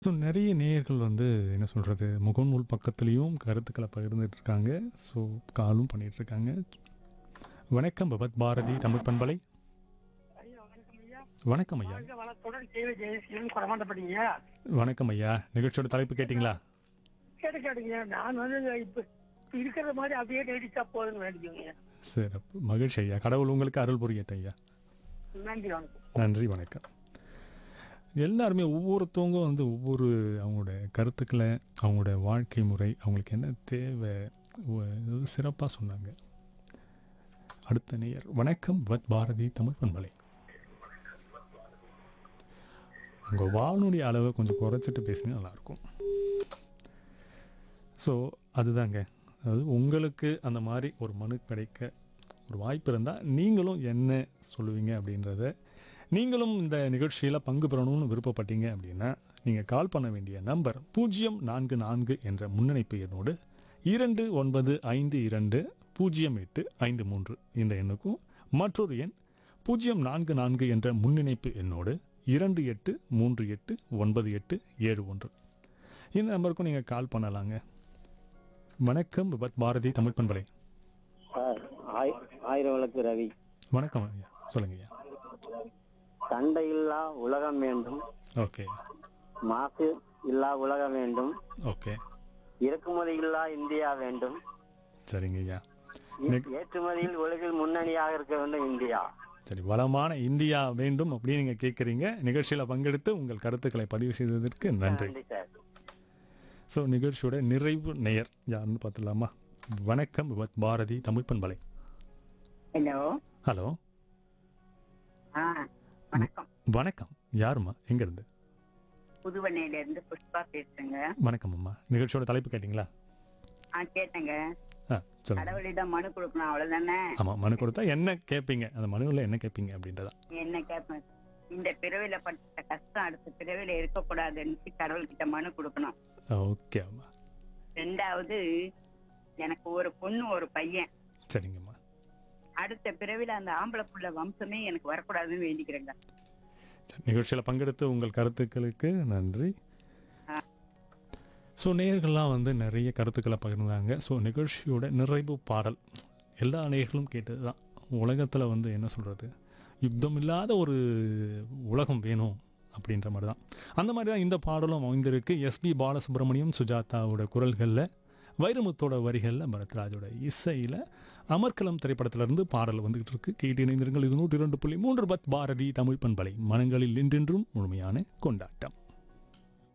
so நிறைய நேயர்கள் வந்து என்ன சொல்கிறது முகநூல் பக்கத்துலேயும் கருத்துக்களை பகிர்ந்துட்டு இருக்காங்க ஸோ காலும் பண்ணிட்டு இருக்காங்க வணக்கம் பகவத் பாரதி தமிழ் பண்பலை ஐயா வணக்கம் ஐயா வணக்கம் ஐயா வாழ்க வளத்துடன் கேவி ஜெயசீலன் குறமாண்டப்பட்டீங்க வணக்கம் ஐயா நிகழ்ச்சியோட தலைப்பு கேட்டிங்களா கேட்டு கேட்டுங்க நான் வந்து இப்ப இப்ப இருக்கிற மாதிரி அப்படியே நீடிச்சா போதுன்னு வேண்டிக்கோங்க சிறப்பு மகிழ்ச்சி ஐயா கடவுள் உங்களுக்கு அருள் புரியட்டும் ஐயா நன்றி வணக்கம் நன்றி வணக்கம் எல்லாருமே ஒவ்வொருத்தவங்க வந்து ஒவ்வொரு அவங்களோட கருத்துக்களை அவங்களோட வாழ்க்கை முறை அவங்களுக்கு என்ன தேவை சிறப்பாக சொன்னாங்க அடுத்த நேயர் வணக்கம் வத் பாரதி தமிழ் பண்பலை உங்கள் வானொலி அளவை கொஞ்சம் குறைச்சிட்டு பேசினா நல்லாயிருக்கும் ஸோ அதுதாங்க அதாவது உங்களுக்கு அந்த மாதிரி ஒரு மனு கிடைக்க ஒரு வாய்ப்பு இருந்தால் நீங்களும் என்ன சொல்லுவீங்க அப்படின்றத நீங்களும் இந்த நிகழ்ச்சியில் பங்கு பெறணும்னு விருப்பப்பட்டீங்க அப்படின்னா நீங்கள் கால் பண்ண வேண்டிய நம்பர் பூஜ்ஜியம் நான்கு நான்கு என்ற முன்னணிப்பு எண்ணோடு இரண்டு ஒன்பது ஐந்து இரண்டு பூஜ்ஜியம் எட்டு ஐந்து மூன்று இந்த எண்ணுக்கும் மற்றொரு எண் பூஜ்ஜியம் நான்கு நான்கு என்ற முன்னிணைப்பு எண்ணோடு இரண்டு எட்டு மூன்று எட்டு ஒன்பது எட்டு ஏழு ஒன்று இந்த நம்பருக்கும் நீங்கள் கால் பண்ணலாங்க வணக்கம் விபத் பாரதி தமிழ் பண்பலை சார் ஆய்- ஆயிரம் விளக்கு ரவி வணக்கம் ஐயா சொல்லுங்க ஐயா சண்டை இல்லா உலகம் வேண்டும் ஓகே மாசு இல்லா உலகம் வேண்டும் ஓகே இறக்குமதி இல்லா இந்தியா வேண்டும் சரிங்க ஐயா ஏ- ஏற்றுமதியில் உலகில் முன்னணியாக இருக்க வேண்டும் இந்தியா சரி வளமான இந்தியா வேண்டும் அப்படின்னு நீங்க கேட்குறீங்க நிகழ்ச்சியில பங்கெடுத்து உங்கள் கருத்துக்களை பதிவு செய்ததற்கு நன்றி நன்றி சார் ஸோ நிகழ்ச்சியோட நிறைவு நேயர் யாருன்னு பார்த்துலாமா வணக்கம் விபத் பாரதி தமிழ் பண்பலை ஹலோ ஹலோ ஆ வணக்கம் வணக்கம் யாரும்மா எங்க இருந்து புதுவண்ணையில இருந்து புஷ்பா பேசுறேங்க வணக்கம் அம்மா நிகழ்ச்சியோட தலைப்பு கேட்டிங்களா ஆ கேட்டேங்க ஆ சொல்லுங்க கடவுளிடம் மனு கொடுக்கணும் அவ்வளவுதானே ஆமா மனு கொடுத்தா என்ன கேட்பீங்க அந்த மனுவில் என்ன கேட்பீங்க அப்படின்றதா என்ன கேட்பேன் இந்த பிறவில பட்ட கஷ்டம் அடுத்த பிறவில இருக்கக்கூடாதுன்னு கடவுள்கிட்ட மனு கொடுக்கணும் ஓகே அம்மா ரெண்டாவது எனக்கு ஒரு பொண்ணு ஒரு பையன் சரிங்கம்மா அடுத்த பிறவில அந்த ஆம்பளை புள்ள வம்சமே எனக்கு வரக்கூடாதுன்னு வேண்டிக்கிறேங்க சரி, நிகழ்ச்சியில பங்கெடுத்து உங்கள் கருத்துக்களுக்கு நன்றி ஸோ நேயர்கள்லாம் வந்து நிறைய கருத்துக்களை பகிர்ந்தாங்க ஸோ நிகழ்ச்சியோட நிறைவு பாடல் எல்லா நேயர்களும் கேட்டது தான் உலகத்தில் வந்து என்ன சொல்கிறது யுத்தம் இல்லாத ஒரு உலகம் வேணும் அப்படின்ற மாதிரி தான் அந்த மாதிரி தான் இந்த பாடலும் அமைந்திருக்கு எஸ்பி பாலசுப்ரமணியம் சுஜாதாவோட குரல்களில் வைரமுத்தோட வரிகளில் பரத்ராஜோட இசையில் அமர்கலம் திரைப்படத்திலிருந்து பாடல் வந்துகிட்டு இருக்கு கேட்டு இணைந்திருங்கள் இது நூற்றி இரண்டு புள்ளி மூன்று பத் பாரதி தமிழ் பண்பலை மனங்களில் என்றென்றும் முழுமையான கொண்டாட்டம்